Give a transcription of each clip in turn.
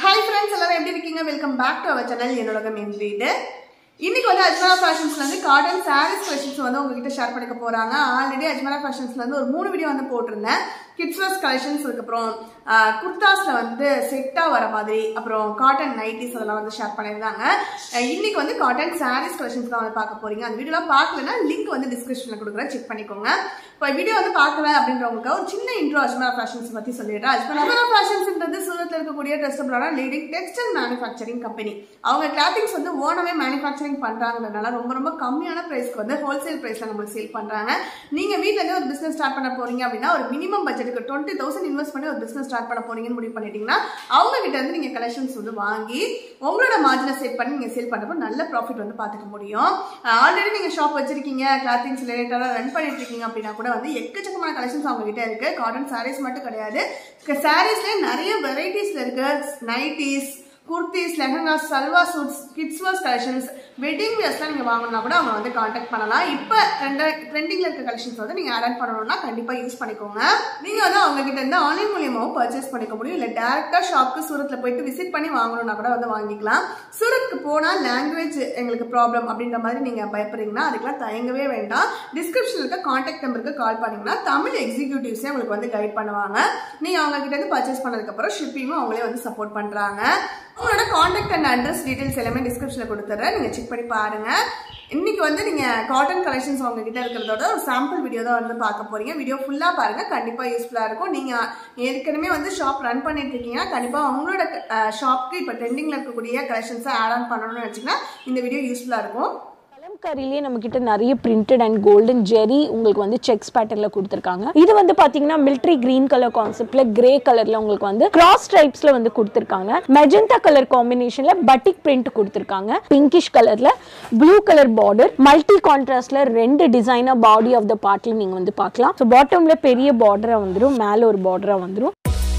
hi friends எல்லாரும் எப்படி இருக்கீங்க welcome back to our channel என்னோட என் வீடு இன்னைக்கு வந்து அஜ்மரா ஃபேஷன்ஸ்ல இருந்து காட்டன் சாரீஸ் கலெக்ஷன்ஸ் வந்து உங்ககிட்ட ஷேர் பண்ணிக்க போறாங்க ஆல்ரெடி அஜ்மரா ஃபேஷன்ஸ்ல இருந்து ஒரு மூணு வீடியோ வந்து போட்டிருந்தேன் கிட்ஸ் வேர்ஸ் கலெக்ஷன்ஸ் அதுக்கப்புறம் ஆஹ், குர்தாஸ்ல வந்து செட்டா வர மாதிரி அப்புறம் காட்டன் நைட்டிஸ் அதெல்லாம் வந்து ஷேர் பண்ணியிருந்தாங்க அஹ், இன்னைக்கு வந்து காட்டன் சாரீஸ் கலெக்ஷன்ஸ் தான் வந்து பார்க்க போறீங்க அந்த வீடியோலாம் பார்க்கலன்னா லிங்க் வந்து டிஸ்கிரிப்ஷன்ல கொடுக்குறேன் செக் பண்ணிக்கோங்க இப்போ வீடியோ வந்து பார்க்கல அப்படின்றவங்களுக்கு ஒரு சின்ன இன்ட்ரோ அஜ்மரா ஃபேஷன்ஸ் பத்தி சொல்லிடுறேன் அஜ்மரா ஃபேஷன்ஸ்ன்றது சூரத்தில் இருக்கக்கூடிய ட்ரெஸ்டபிளான லீடிங் டெக்ஸ்டைல் மேனுஃபேக்சரிங் கம்பெனி அவங்க கிளாத்திங்ஸ் வந்து ஓனவே மேனுஃபேக்சரிங் பண்றாங்கன்றதுனால ரொம்ப ரொம்ப கம்மியான பிரைஸ்க்கு வந்து ஹோல்சேல் பிரைஸ்ல நம்மளுக்கு சேல் பண்றாங்க நீங்க வீட்ல இருந்து ஒரு பிசினஸ் ஸ்டார்ட் பண்ண போறீங்க அப்படின்னா ஒரு மினிமம் பட்ஜெட்டுக்கு டுவெண்ட்டி தௌசண்ட் இன்வெஸ்ட் பண்ணி ஒரு பிசினஸ் ஸ்டார்ட் பண்ண போறீங்கன்னு முடிவு பண்ணிட்டீங்கன்னா அவங்க கிட்ட இருந்து நீங்க கலெக்ஷன்ஸ் வந்து வாங்கி உங்களோட மார்ஜினை செட் பண்ணி நீங்க சேல் பண்றப்போ நல்ல ப்ராஃபிட் வந்து பார்த்துக்க முடியும் ஆல்ரெடி நீங்க ஷாப் வச்சிருக்கீங்க கிளாத்திங்ஸ் ரிலேட்டடா ரன் பண்ணிட்டு இருக்கீங்க அப்படின்னா கூட வந்து எக்கச்சக்கமான கலெக்ஷன்ஸ் அவங்க கிட்ட இருக்கு காட்டன் சாரீஸ் மட்டும் கிடையாது சாரீஸ்ல நிறைய வெரைட்டிஸ்ல இருக்கு nighties kurtis lehengas salwar suits kids wears collections wedding வேர்ஸ்லாம் நீங்கள் வாங்கணும்னா கூட அவங்க வந்து காண்டாக்ட் பண்ணலாம் இப்போ ட்ரெண்ட் ட்ரெண்டிங்கில் இருக்க கலெக்ஷன்ஸ் வந்து நீங்கள் ஆட் பண்ணணும்னா கண்டிப்பாக யூஸ் பண்ணிக்கோங்க நீங்கள் வந்து அவங்க கிட்ட இருந்து ஆன்லைன் மூலியமாகவும் பர்ச்சேஸ் பண்ணிக்க முடியும் இல்லை டேரெக்டாக ஷாப்க்கு சூரத்தில் போயிட்டு விசிட் பண்ணி வாங்கணும்னா கூட வந்து வாங்கிக்கலாம் சூரத்துக்கு போனால் லாங்குவேஜ் எங்களுக்கு ப்ராப்ளம் அப்படின்ற மாதிரி நீங்கள் பயப்படுறீங்கன்னா அதுக்கெல்லாம் தயங்கவே வேண்டாம் டிஸ்கிரிப்ஷனில் இருக்க காண்டாக்ட் நம்பருக்கு கால் பண்ணீங்கன்னா தமிழ் எக்ஸிக்யூட்டிவ்ஸே உங்களுக்கு வந்து கைட் பண்ணுவாங்க நீங்கள் அவங்க கிட்ட இருந்து பர்ச்சேஸ் பண்ணதுக்கப்புறம் ஷிப்பிங்கும் அவங்களே வந்து சப்போர்ட் பண்ணுறாங்க உங்களோட காண்டாக்ட் அண்ட் அட்ரஸ் டீடைல்ஸ் எல்லாமே டிஸ்கிரிப்ஷனில் கொடுத்துட்றேன் நீங்கள் செக் பண்ணி பாருங்க இன்னைக்கு வந்து நீங்க காட்டன் கலெக்ஷன்ஸ் உங்ககிட்ட இருக்கிறதோட ஒரு சாம்பிள் வீடியோ தான் வந்து பார்க்க போறீங்க வீடியோ ஃபுல்லா பாருங்க கண்டிப்பா யூஸ்ஃபுல்லா இருக்கும் நீங்க ஏற்கனவே வந்து ஷாப் ரன் பண்ணிட்டு இருக்கீங்கன்னா கண்டிப்பா உங்களோட ஷாப்க்கு இப்போ ட்ரெண்டிங்ல இருக்கக்கூடிய கலெக்ஷன்ஸை ஆட் ஆன் பண்ணணும்னு வச்சுங்கன்னா இந்த வீடியோ யூஸ்ஃபுல்லா இருக்கும் கலம்காரிலேயே நம்ம கிட்ட நிறைய பிரிண்டட் அண்ட் கோல்டன் ஜெரி உங்களுக்கு வந்து செக்ஸ் பேட்டர்ல கொடுத்துருக்காங்க இது வந்து பாத்தீங்கன்னா மிலிட்ரி கிரீன் கலர் கான்செப்ட்ல கிரே கலர்ல உங்களுக்கு வந்து கிராஸ் ஸ்ட்ரைப்ஸ்ல வந்து கொடுத்துருக்காங்க மெஜந்தா கலர் காம்பினேஷன்ல பட்டிக் பிரிண்ட் கொடுத்துருக்காங்க பிங்கிஷ் கலர்ல ப்ளூ கலர் பார்டர் மல்டி கான்ட்ராஸ்ட்ல ரெண்டு டிசைனா பாடி ஆஃப் த பார்ட்ல நீங்க வந்து பார்க்கலாம் ஸோ பாட்டம்ல பெரிய பார்டரா வந்துரும் மேல ஒரு பார்டரா வந்துரும்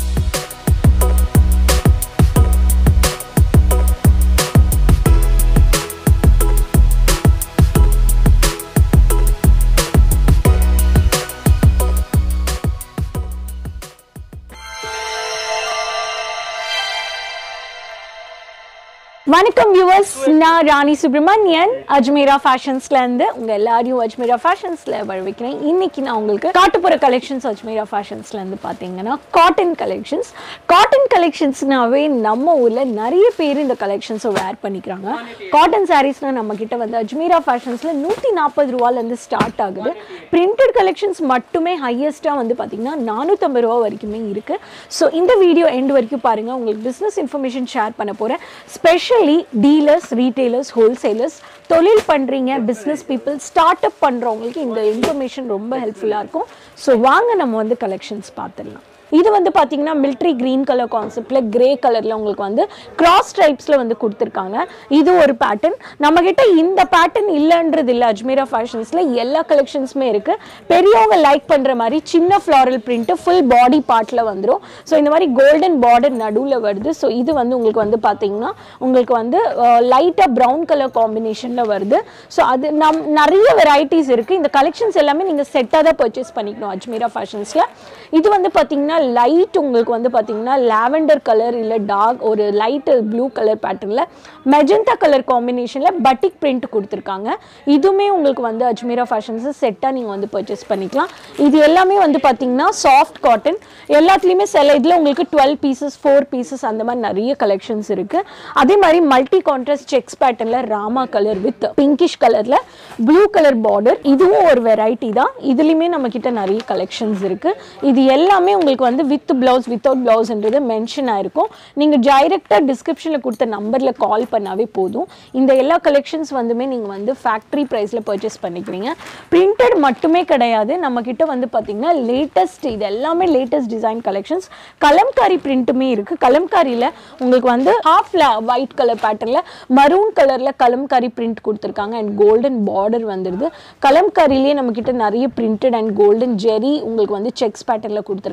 வணக்கம் வியூவர்ஸ் நான் ராணி சுப்ரமணியன் அஜ்மீரா ஃபேஷன்ஸ்ல இருந்து உங்க எல்லாரையும் அஜ்மீரா ஃபேஷன்ஸ்ல வரவேற்கிறேன் இன்னைக்கு நான் உங்களுக்கு காட்டுப்புற கலெக்ஷன்ஸ் அஜ்மீரா ஃபேஷன்ஸ்ல இருந்து பாத்தீங்கன்னா காட்டன் கலெக்ஷன்ஸ் காட்டன் கலெக்ஷன்ஸ்னாவே நம்ம ஊர்ல நிறைய பேர் இந்த கலெக்ஷன்ஸை வேர் பண்ணிக்கிறாங்க காட்டன் சாரீஸ்னா நம்ம கிட்ட வந்து அஜ்மீரா ஃபேஷன்ஸ்ல நூத்தி நாற்பது ரூபால இருந்து ஸ்டார்ட் ஆகுது பிரிண்டட் கலெக்ஷன்ஸ் மட்டுமே ஹையஸ்டா வந்து பாத்தீங்கன்னா நானூற்றம்பது ரூபா வரைக்குமே இருக்கு ஸோ இந்த வீடியோ எண்ட் வரைக்கும் பாருங்க உங்களுக்கு பிசினஸ் இன்ஃபர்மேஷன் ஷேர் பண்ண போறேன் ஸ்பெஷலி டீலர்ஸ் ரீட்டைலர்ஸ் ஹோல்சேலர்ஸ் தொழில் பண்றீங்க பிஸ்னஸ் பீப்புள் ஸ்டார்ட் அப் பண்றவங்களுக்கு இந்த இன்ஃபர்மேஷன் ரொம்ப ஹெல்ப்ஃபுல்லா இருக்கும் ஸோ வாங்க நம்ம வந்து கலெக்ஷன்ஸ் பார்த்துடலாம் இது வந்து பார்த்தீங்கன்னா மிலிட்ரி கிரீன் கலர் கான்செப்ட்ல கிரே கலர்ல உங்களுக்கு வந்து கிராஸ் ஸ்ட்ரைப்ஸ்ல வந்து கொடுத்துருக்காங்க இது ஒரு பேட்டர்ன் நம்ம கிட்ட இந்த பேட்டர்ன் இல்லைன்றது இல்லை அஜ்மீரா ஃபேஷன்ஸ்ல எல்லா கலெக்ஷன்ஸுமே இருக்கு பெரியவங்க லைக் பண்ற மாதிரி சின்ன ஃப்ளாரல் பிரிண்ட் ஃபுல் பாடி பார்ட்ல வந்துடும் ஸோ இந்த மாதிரி கோல்டன் பார்டர் நடுவில் வருது ஸோ இது வந்து உங்களுக்கு வந்து பார்த்தீங்கன்னா உங்களுக்கு வந்து லைட்டாக ப்ரௌன் கலர் காம்பினேஷனில் வருது ஸோ அது நம் நிறைய வெரைட்டிஸ் இருக்குது இந்த கலெக்ஷன்ஸ் எல்லாமே நீங்கள் செட்டாக தான் பர்ச்சேஸ் பண்ணிக்கணும் அஜ்மீரா ஃபேஷன்ஸில் இது வந்து பார்த்தீங்கன்னா லைட் உங்களுக்கு வந்து பார்த்தீங்கன்னா லாவெண்டர் கலர் இல்லை டார்க் ஒரு லைட் ப்ளூ கலர் பேட்டர்னில் மெஜந்தா கலர் காம்பினேஷனில் பட்டிக் பிரிண்ட் கொடுத்துருக்காங்க இதுவுமே உங்களுக்கு வந்து அஜ்மீரா ஃபேஷன்ஸ் செட்டாக நீங்கள் வந்து பர்ச்சேஸ் பண்ணிக்கலாம் இது எல்லாமே வந்து பார்த்தீங்கன்னா சாஃப்ட் காட்டன் எல்லாத்துலேயுமே சில இதில் உங்களுக்கு டுவெல் பீசஸ் ஃபோர் பீசஸ் அந்த மாதிரி நிறைய கலெக்ஷன்ஸ் இருக்குது அதே மாதிரி மல்டி கான்ட்ராஸ்ட் செக்ஸ் பேட்டர்னில் ராமா கலர் வித் பிங்கிஷ் கலரில் ப்ளூ கலர் பார்டர் இதுவும் ஒரு வெரைட்டி தான் இதுலேயுமே நம்ம கிட்ட நிறைய கலெக்ஷன்ஸ் இருக்குது இது எல்லாமே உங்களுக்கு வந்து வித் பிளவுஸ் வித்தவுட் பிளவுஸ்ன்றது மென்ஷன் ஆயிருக்கும் நீங்கள் டைரெக்டாக டிஸ்கிரிப்ஷனில் கொடுத்த நம்பரில் கால் பண்ணாவே போதும் இந்த எல்லா கலெக்ஷன்ஸ் வந்துமே நீங்கள் வந்து ஃபேக்ட்ரி ப்ரைஸில் பர்ச்சேஸ் பண்ணிக்கிறீங்க பிரிண்டட் மட்டுமே கிடையாது நம்ம கிட்ட வந்து பார்த்தீங்கன்னா லேட்டஸ்ட் இது எல்லாமே லேட்டஸ்ட் டிசைன் கலெக்ஷன்ஸ் கலம்காரி பிரிண்ட்டுமே இருக்குது கலம்காரியில் உங்களுக்கு வந்து ஹாஃப் ஒயிட் கலர் பேட்டர்னில் மரூன் கலரில் கலம்காரி பிரிண்ட் கொடுத்துருக்காங்க அண்ட் கோல்டன் பார்டர் வந்துடுது கலம்காரிலேயே நம்ம கிட்ட நிறைய பிரிண்டட் அண்ட் கோல்டன் ஜெரி உங்களுக்கு வந்து செக்ஸ் பேட்டர்னில் கொடுத்துருக்காங்க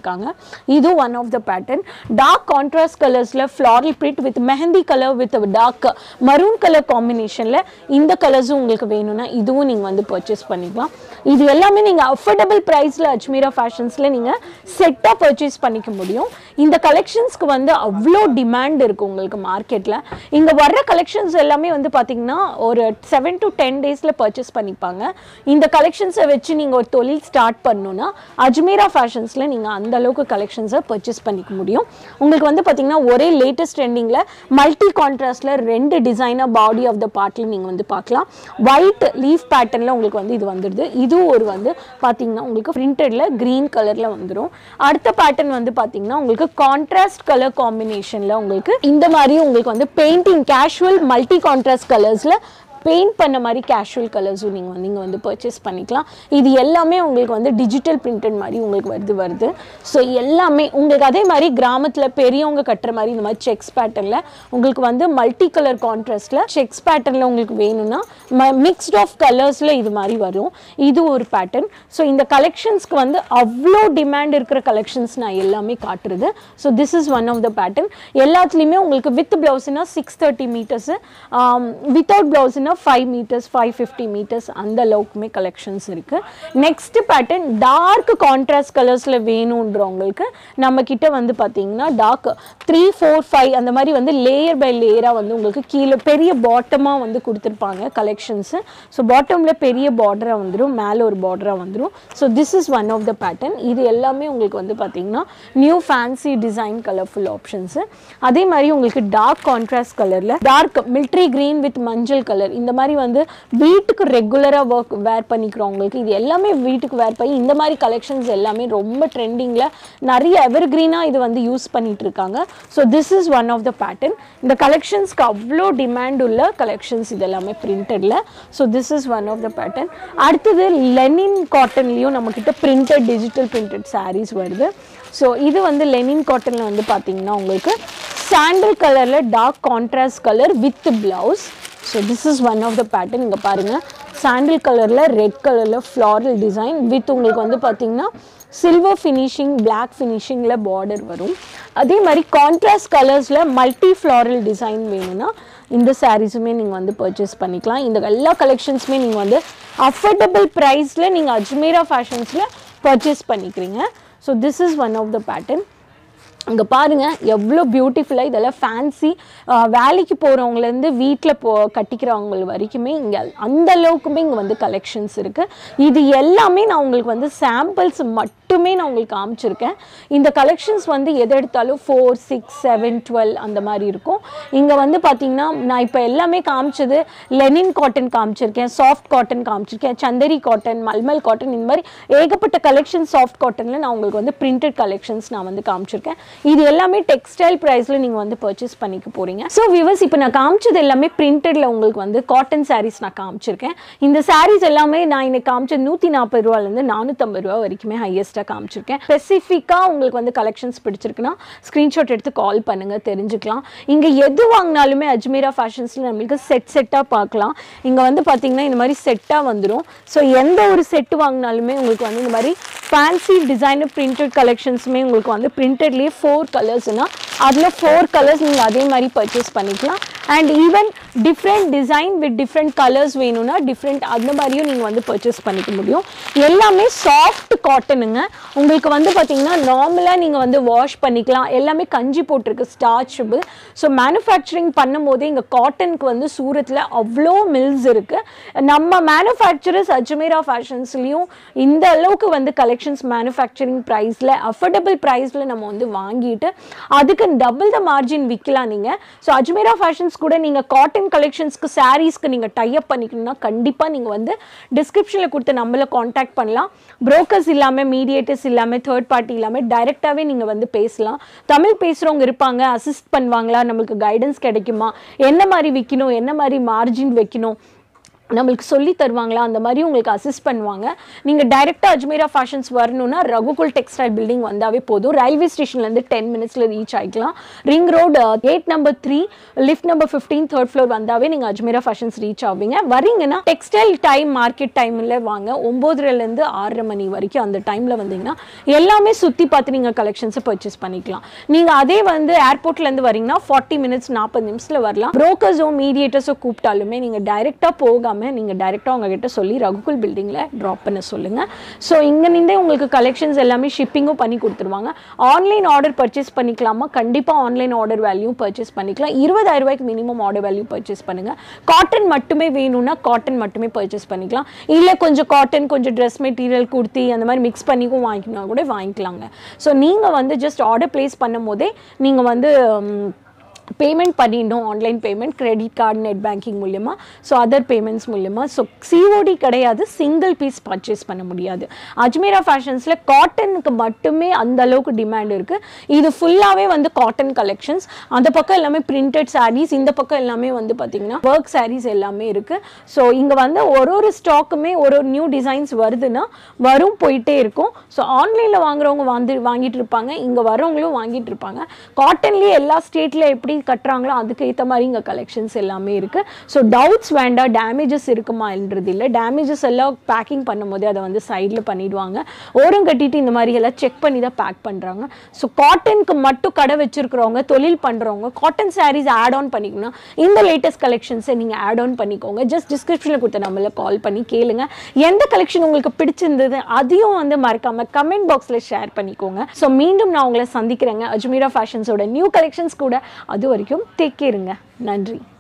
இது one of the pattern dark contrast கலர்ஸில் floral print with mehndi colour with dark maroon colour காம்பினேஷனில் இந்த கலர்ஸும் உங்களுக்கு வேணும்னா இதுவும் நீங்கள் வந்து பர்ச்சேஸ் பண்ணிக்கலாம் இது எல்லாமே நீங்கள் அஃபோர்டபுள் ப்ரைஸில் அஜ்மீரா ஃபேஷன்ஸில் நீங்கள் செட்டாக பர்ச்சேஸ் பண்ணிக்க முடியும் இந்த கலெக்ஷன்ஸ்க்கு வந்து அவ்வளோ டிமாண்ட் இருக்குது உங்களுக்கு மார்க்கெட்டில் இங்கே வர்ற கலெக்ஷன்ஸ் எல்லாமே வந்து பார்த்தீங்கன்னா ஒரு செவன் டு டென் டேஸில் பர்ச்சேஸ் பண்ணிப்பாங்க இந்த கலெக்ஷன்ஸை வச்சு நீங்கள் ஒரு தொழில் ஸ்டார்ட் பண்ணணும்னா அஜ்மீரா ஃபேஷன்ஸில் நீங்கள் அந்த அளவுக்கு கலெக்ஷன்ஸை பர்ச்சேஸ் பண்ணிக்க முடியும் உங்களுக்கு வந்து பார்த்தீங்கன்னா ஒரே லேட்டஸ்ட் ட்ரெண்டிங்கில் மல்டி கான்ட்ராஸ்டில் ரெண்டு டிசைனாக பாடி ஆஃப் த பார்ட்டில் நீங்கள் வந்து பார்க்கலாம் ஒயிட் லீஃப் பேட்டர்னில் உங்களுக்கு வந்து இது வந்துடுது இதுவும் ஒரு வந்து பார்த்தீங்கன்னா உங்களுக்கு பிரிண்டடில் க்ரீன் கலரில் வந்துடும் அடுத்த பேட்டர்ன் வந்து பார்த்தீங்கன்னா உங்களுக்கு கான்ட்ராஸ்ட் கலர் காம்பினேஷனில் உங்களுக்கு இந்த மாதிரி உங்களுக்கு வந்து பெயிண்டிங் கேஷுவல் மல்டி கான்ட்ராஸ்ட் கலர்ஸில் பெயிண்ட் பண்ண மாதிரி கேஷுவல் கலர்ஸும் நீங்கள் வந்து இங்கே வந்து பர்ச்சேஸ் பண்ணிக்கலாம் இது எல்லாமே உங்களுக்கு வந்து டிஜிட்டல் பிரிண்டட் மாதிரி உங்களுக்கு வருது வருது ஸோ எல்லாமே உங்களுக்கு அதே மாதிரி கிராமத்தில் பெரியவங்க கட்டுற மாதிரி இந்த மாதிரி செக்ஸ் பேட்டர்னில் உங்களுக்கு வந்து மல்டி கலர் கான்ட்ராஸ்டில் செக்ஸ் பேட்டர்னில் உங்களுக்கு வேணும்னா மிக்ஸ்ட் ஆஃப் கலர்ஸில் இது மாதிரி வரும் இது ஒரு பேட்டர்ன் ஸோ இந்த கலெக்ஷன்ஸ்க்கு வந்து அவ்வளோ டிமாண்ட் இருக்கிற கலெக்ஷன்ஸ் நான் எல்லாமே காட்டுறது so this is one of the pattern எல்லாத்துலேயுமே உங்களுக்கு வித் ப்ளவுஸ்னா சிக்ஸ் தேர்ட்டி மீட்டர்ஸு வித்தவுட் ப்ளவுஸ்னா five metres five fifty metres அந்த அளவுக்குமே கலெக்ஷன்ஸ் இருக்குது நெக்ஸ்ட் பேட்டர்ன் டார்க் கான்ட்ராஸ்ட் கலர்ஸில் வேணுன்றவங்களுக்கு நம்ம கிட்ட வந்து பார்த்தீங்கன்னா டார்க் த்ரீ ஃபோர் ஃபைவ் அந்த மாதிரி வந்து லேயர் பை லேயராக வந்து உங்களுக்கு கீழே பெரிய பாட்டமாக வந்து கொடுத்துருப்பாங்க கலெக்ஷன்ஸு ஸோ பாட்டமில் பெரிய பார்டராக வந்துடும் மேலே ஒரு பார்டராக வந்துடும் so this is one of the pattern இது எல்லாமே உங்களுக்கு வந்து பார்த்தீங்கன்னா new fancy design colourful options அதே மாதிரி உங்களுக்கு டார்க் கான்ட்ராஸ்ட் கலரில் டார்க் மில்ட்ரி க்ரீன் வித் மஞ்சள் கலர் இந்த மாதிரி வந்து வீட்டுக்கு ரெகுலராக ஒர்க் வேர் பண்ணிக்கிறவங்களுக்கு இது எல்லாமே வீட்டுக்கு வேர் பண்ணி இந்த மாதிரி கலெக்ஷன்ஸ் எல்லாமே ரொம்ப ட்ரெண்டிங்கில் நிறைய எவர் க்ரீனாக இது வந்து யூஸ் பண்ணிட்டு இருக்காங்க so this is one of the pattern இந்த கலெக்ஷன்ஸ்க்கு அவ்வளோ டிமாண்ட் உள்ள கலெக்ஷன்ஸ் இது எல்லாமே பிரிண்டடில் so this is one of the pattern அடுத்தது லெனின் காட்டன்லேயும் நம்மக்கிட்ட பிரிண்டட் டிஜிட்டல் பிரிண்டட் சாரீஸ் வருது ஸோ இது வந்து லெனின் காட்டனில் வந்து பார்த்தீங்கன்னா உங்களுக்கு சாண்டில் கலரில் dark contrast colour with blouse so this is one of the pattern இங்கே பாருங்கள் சாண்டில் கலரில் ரெட் கலரில் ஃப்ளாரல் டிசைன் வித் உங்களுக்கு வந்து பார்த்தீங்கன்னா சில்வர் ஃபினிஷிங் பிளாக் ஃபினிஷிங்கில் பார்டர் வரும் அதே மாதிரி கான்ட்ராஸ்ட் கலர்ஸில் மல்டி ஃப்ளாரல் டிசைன் வேணும்னா இந்த சாரீஸுமே நீங்கள் வந்து பர்ச்சேஸ் பண்ணிக்கலாம் இந்த எல்லா கலெக்ஷன்ஸுமே நீங்கள் வந்து அஃபோர்டபுள் ப்ரைஸில் நீங்கள் அஜ்மீரா ஃபேஷன்ஸில் பர்ச்சேஸ் பண்ணிக்கிறீங்க so this is one of the pattern இங்கே பாருங்கள் எவ்வளோ பியூட்டிஃபுல்லாக இதெல்லாம் ஃபேன்சி வேலைக்கு போகிறவங்கலேருந்து வீட்டில் போ கட்டிக்கிறவங்க வரைக்குமே இங்கே அந்த அளவுக்குமே இங்கே வந்து கலெக்ஷன்ஸ் இருக்குது இது எல்லாமே நான் உங்களுக்கு வந்து சாம்பிள்ஸ் மட்டுமே நான் உங்களுக்கு காமிச்சிருக்கேன் இந்த கலெக்ஷன்ஸ் வந்து எது எடுத்தாலும் ஃபோர் சிக்ஸ் செவன் டுவெல் அந்த மாதிரி இருக்கும் இங்கே வந்து பார்த்தீங்கன்னா நான் இப்போ எல்லாமே காமிச்சது லெனின் காட்டன் காமிச்சிருக்கேன் சாஃப்ட் காட்டன் காமிச்சிருக்கேன் சந்தரி காட்டன் மல்மல் காட்டன் இந்த மாதிரி ஏகப்பட்ட கலெக்ஷன் சாஃப்ட் காட்டனில் நான் உங்களுக்கு வந்து பிரிண்டட் கலெக்ஷன்ஸ் நான் வந்து காமிச்சிருக்கேன் இது எல்லாமே டெக்ஸ்டைல் ப்ரைஸில் நீங்கள் வந்து பர்ச்சேஸ் பண்ணிக்க போகிறீங்க ஸோ விவர்ஸ் இப்போ நான் காமிச்சது எல்லாமே பிரிண்டடில் உங்களுக்கு வந்து காட்டன் சாரீஸ் நான் காமிச்சிருக்கேன் இந்த சாரீஸ் எல்லாமே நான் இன்னைக்கு காமிச்சது நூற்றி நாற்பது ரூபாலேருந்து நானூற்றம்பது ரூபா வரைக்குமே ஹையஸ்ட்டாக காமிச்சிருக்கேன் ஸ்பெசிஃபிக்காக உங்களுக்கு வந்து கலெக்ஷன்ஸ் பிடிச்சிருக்குன்னா ஸ்க்ரீன்ஷாட் எடுத்து கால் பண்ணுங்கள் தெரிஞ்சுக்கலாம் இங்கே எது வாங்கினாலுமே அஜ்மீரா ஃபேஷன்ஸில் நம்மளுக்கு செட் செட்டாக பார்க்கலாம் இங்கே வந்து பார்த்தீங்கன்னா இந்த மாதிரி செட்டாக வந்துடும் ஸோ எந்த ஒரு செட்டு வாங்கினாலுமே உங்களுக்கு வந்து இந்த மாதிரி ஃபேன்சி டிசைனர் பிரிண்டட் கலெக்ஷன்ஸுமே உங்களுக்கு வந்து பிரிண்டட்லேயே ஃபோர் கலர்ஸ்னால் அதில் ஃபோர் கலர்ஸ் நீங்கள் அதே மாதிரி பர்ச்சேஸ் பண்ணிக்கலாம் and even different design with different colours வேணும்னா டிஃப்ரெண்ட் அந்த மாதிரியும் நீங்கள் வந்து பர்ச்சேஸ் பண்ணிக்க முடியும் எல்லாமே சாஃப்ட் காட்டனுங்க உங்களுக்கு வந்து பார்த்தீங்கன்னா நார்மலாக நீங்கள் வந்து வாஷ் பண்ணிக்கலாம் எல்லாமே கஞ்சி போட்டிருக்கு ஸ்டார்ச்சபிள் ஸோ மேனுஃபேக்சரிங் பண்ணும் போதே இங்கே காட்டனுக்கு வந்து சூரத்தில் அவ்வளோ மில்ஸ் இருக்குது நம்ம மேனுஃபேக்சரர்ஸ் அஜ்மீரா ஃபேஷன்ஸ்லேயும் இந்த அளவுக்கு வந்து கலெக்ஷன்ஸ் மேனுஃபேக்சரிங் ப்ரைஸில் அஃபோர்டபுள் ப்ரைஸில் நம்ம வந்து வாங்கிட்டு அதுக்கு டபுள் த மார்ஜின் விற்கலாம் நீங்கள் ஸோ அஜ்மீரா ஃபேஷன்ஸ் கூட நீங்கள் காட்டன் கலெக்ஷன்ஸ்க்கு சாரீஸ்க்கு நீங்கள் டைப் பண்ணிக்கணும்னா கண்டிப்பாக நீங்கள் வந்து டிஸ்கிரிப்ஷனில் கொடுத்த நம்மளை காண்டாக்ட் பண்ணலாம் புரோக்கர்ஸ் இல்லாமல் மீடியேட்டர்ஸ் இல்லாமல் தேர்ட் பார்ட்டி இல்லாமல் டைரெக்டாகவே நீங்கள் வந்து பேசலாம் தமிழ் பேசுகிறவங்க இருப்பாங்க அசிஸ்ட் பண்ணுவாங்களா நம்மளுக்கு கைடன்ஸ் கிடைக்குமா என்ன மாதிரி விற்கணும் என்ன மாதிரி மார்ஜின் வைக்கணும் நம்மளுக்கு சொல்லி தருவாங்களா அந்த மாதிரி உங்களுக்கு அசிஸ்ட் பண்ணுவாங்க நீங்கள் டைரெக்டாக அஜ்மீரா ஃபேஷன்ஸ் வரணும்னா ரகுகுல் டெக்ஸ்டைல் பில்டிங் வந்தாவே போதும் ரயில்வே ஸ்டேஷன்லேருந்து டென் மினிட்ஸில் ரீச் ஆகிக்கலாம் ring road gate number three lift number fifteen third floor வந்தாவே நீங்கள் அஜ்மீரா ஃபேஷன்ஸ் ரீச் ஆவீங்க வரீங்கன்னா டெக்ஸ்டைல் டைம் மார்க்கெட் டைமில் வாங்க ஒம்போதுலேருந்து ஆறரை மணி வரைக்கும் அந்த டைமில் வந்தீங்கன்னா எல்லாமே சுற்றி பார்த்து நீங்கள் கலெக்ஷன்ஸை பர்ச்சேஸ் பண்ணிக்கலாம் நீங்கள் அதே வந்து ஏர்போர்ட்லேருந்து வரீங்கன்னா ஃபார்ட்டி மினிட்ஸ் நாற்பது நிமிஷத்தில் வரலாம் ப்ரோக்கர்ஸோ மீடியேட்டர்ஸோ கூப்பிட்டாலுமே நீங்கள் டைரெக்டாக போகாமல் நீங்கள் டைரெக்டாக உங்ககிட்ட சொல்லி ரகுகுல் பில்டிங்கில் ட்ராப் பண்ண சொல்லுங்கள் ஸோ இங்கே நின்றே உங்களுக்கு கலெக்ஷன்ஸ் எல்லாமே ஷிப்பிங்கும் பண்ணி கொடுத்துருவாங்க ஆன்லைன் ஆர்டர் பர்ச்சேஸ் பண்ணிக்கலாமா கண்டிப்பாக ஆன்லைன் ஆர்டர் வேல்யூ பர்ச்சேஸ் பண்ணிக்கலாம் இருபதாயிரம் ரூபாய்க்கு மினிமம் ஆர்டர் வேல்யூ பர்ச்சேஸ் பண்ணுங்கள் காட்டன் மட்டுமே வேணும்னா காட்டன் மட்டுமே பர்ச்சேஸ் பண்ணிக்கலாம் இல்லை கொஞ்சம் காட்டன் கொஞ்சம் ட்ரெஸ் மெட்டீரியல் குர்த்தி அந்த மாதிரி மிக்ஸ் பண்ணிக்கும் வாங்கிக்கணும் கூட வாங்கிக்கலாங்க ஸோ நீங்கள் வந்து ஜஸ்ட் ஆர்டர் ப்ளேஸ் பண்ணும் போதே நீங்கள் வந்து ம், பேமெண்ட் பண்ணிடணும் online payment credit card net banking மூலியமாக ஸோ அதர் பேமெண்ட்ஸ் மூலியமாக ஸோ சிஓடி கிடையாது சிங்கிள் பீஸ் பர்ச்சேஸ் பண்ண முடியாது அஜ்மீரா ஃபேஷன்ஸில் காட்டனுக்கு மட்டுமே அந்த அளவுக்கு டிமாண்ட் இருக்குது இது ஃபுல்லாகவே வந்து காட்டன் கலெக்ஷன்ஸ் அந்த பக்கம் எல்லாமே பிரிண்டட் சாரீஸ் இந்த பக்கம் எல்லாமே வந்து பார்த்திங்கன்னா ஒர்க் சாரீஸ் எல்லாமே இருக்குது ஸோ இங்கே வந்து ஒரு ஒரு ஸ்டாக்குமே ஒரு ஒரு நியூ டிசைன்ஸ் வருதுன்னா வரும் போயிட்டே இருக்கும் ஸோ ஆன்லைனில் வாங்குறவங்க வந்து வாங்கிட்டு இருப்பாங்க இங்கே வரவங்களும் வாங்கிட்டு இருப்பாங்க காட்டன்லேயே எல்லா ஸ்டேட்டில் எப்படி கட்டுறாங்களோ அதுக்கு ஏற்ற மாதிரி இங்கே கலெக்ஷன்ஸ் எல்லாமே இருக்குது ஸோ டவுட்ஸ் வேண்டாம் டேமேஜஸ் இருக்குமான்றது இல்லை டேமேஜஸ் எல்லாம் பேக்கிங் பண்ணும்போதே அதை வந்து சைடில் பண்ணிடுவாங்க ஓரம் கட்டிட்டு இந்த மாதிரி எல்லாம் செக் பண்ணி தான் பேக் பண்ணுறாங்க ஸோ காட்டனுக்கு மட்டும் கடை வச்சிருக்கிறவங்க தொழில் பண்ணுறவங்க காட்டன் சாரீஸ் ஆட் ஆன் பண்ணிக்கணும் இந்த லேட்டஸ்ட் கலெக்ஷன்ஸை நீங்கள் ஆட் ஆன் பண்ணிக்கோங்க ஜஸ்ட் டிஸ்கிரிப்ஷனில் கொடுத்த நம்மள கால் பண்ணி கேளுங்க எந்த கலெக்ஷன் உங்களுக்கு பிடிச்சிருந்தது அதையும் வந்து மறக்காம கமெண்ட் பாக்ஸில் ஷேர் பண்ணிக்கோங்க ஸோ மீண்டும் நான் உங்களை சந்திக்கிறேங்க அஜ்மீரா ஃபேஷன்ஸோட நியூ கலெக்ஷன்ஸ் கூட அது வரைக்கும் டேக் கேருங்க நன்றி